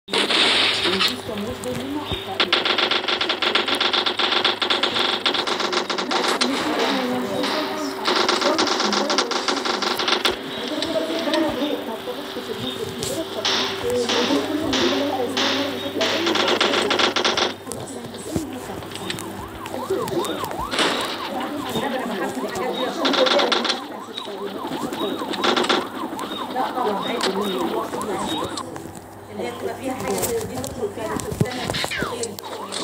اللي هي بتبقى فيها حاجه دي تدخل فيها تستنى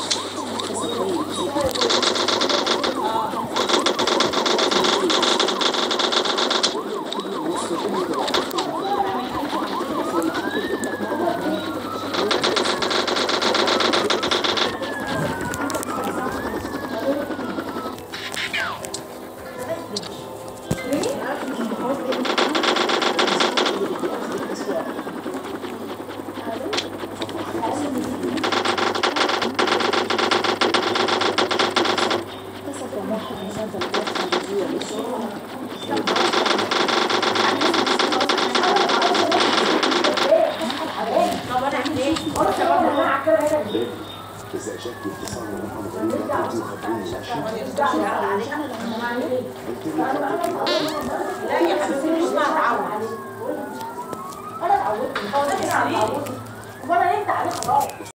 طب انا اعمل ايه؟ إذا أجاك باتصال رقم غريب أنت وخبريني ماشي لا يا حبيبتي مش مع تعود انا اتعودت هو ده كده اتعودت وانا نمت عليه خلاص